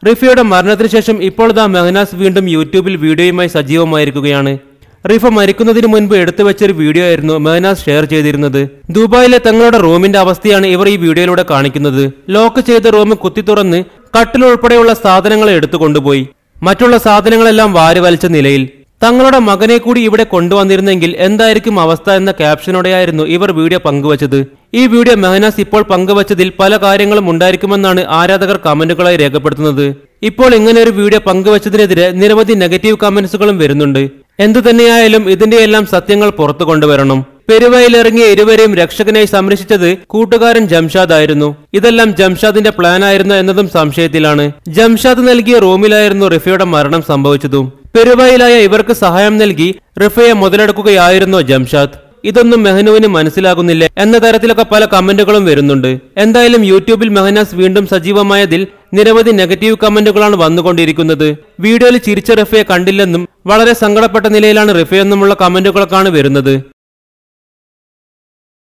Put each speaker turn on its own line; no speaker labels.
റിഫയുടെ മരണത്തിന് ശേഷം ഇപ്പോൾ ദാ മെഹനാസ് വീണ്ടും യൂട്യൂബിൽ വീഡിയോയുമായി സജീവമായിരിക്കുകയാണ് റിഫ മരിക്കുന്നതിന് മുൻപ് എടുത്തു വെച്ചൊരു വീഡിയോ ആയിരുന്നു മെഹനാസ് ഷെയർ ചെയ്തിരുന്നത് ദുബായിലെ തങ്ങളുടെ റൂമിന്റെ അവസ്ഥയാണ് ഇവർ ഈ വീഡിയോയിലൂടെ കാണിക്കുന്നത് ലോക്ക് ചെയ്ത റൂം കുത്തി തുറന്ന് കട്ടിലുൾപ്പെടെയുള്ള സാധനങ്ങൾ എടുത്തു കൊണ്ടുപോയി മറ്റുള്ള സാധനങ്ങളെല്ലാം വാരി വലിച്ച നിലയിൽ തങ്ങളുടെ മകനെ കൂടി ഇവിടെ കൊണ്ടുവന്നിരുന്നെങ്കിൽ എന്തായിരിക്കും അവസ്ഥ എന്ന ക്യാപ്ഷനോടെയായിരുന്നു ഇവർ വീഡിയോ പങ്കുവച്ചത് ഈ വീഡിയോ മെഹനാസ് ഇപ്പോൾ പങ്കുവച്ചതിൽ പല കാര്യങ്ങളും ഉണ്ടായിരിക്കുമെന്നാണ് ആരാധകർ കമന്റുകളായി രേഖപ്പെടുത്തുന്നത് ഇപ്പോൾ ഇങ്ങനെ ഒരു വീഡിയോ പങ്കുവച്ചതിനെതിരെ നിരവധി നെഗറ്റീവ് കമന്റ്സുകളും വരുന്നുണ്ട് എന്തു തന്നെയായാലും ഇതിന്റെയെല്ലാം സത്യങ്ങൾ പുറത്തു കൊണ്ടുവരണം പെരുവയിലിറങ്ങിയ ഇരുവരെയും രക്ഷകനായി സംരക്ഷിച്ചത് കൂട്ടുകാരൻ ജംഷാദ് ആയിരുന്നു ഇതെല്ലാം ജംഷാദിന്റെ പ്ലാൻ ആയിരുന്നു എന്നതും സംശയത്തിലാണ് ജംഷാദ് നൽകിയ റൂമിലായിരുന്നു റിഫയുടെ മരണം സംഭവിച്ചതും പെരുവയിലായ ഇവർക്ക് സഹായം നൽകി റിഫയെ മുതലെടുക്കുകയായിരുന്നു ജംഷാദ് ഇതൊന്നും മെഹനുവിന് മനസ്സിലാകുന്നില്ല എന്ന തരത്തിലൊക്കെ പല കമന്റുകളും വരുന്നുണ്ട് എന്തായാലും യൂട്യൂബിൽ മെഹനാസ് വീണ്ടും സജീവമായതിൽ നിരവധി നെഗറ്റീവ് കമന്റുകളാണ് വന്നുകൊണ്ടിരിക്കുന്നത് വീഡിയോയിൽ ചിരിച്ച റിഫയെ കണ്ടില്ലെന്നും വളരെ സങ്കടപ്പെട്ട നിലയിലാണ് റിഫയെന്നുമുള്ള കമന്റുകളൊക്കെയാണ് വരുന്നത്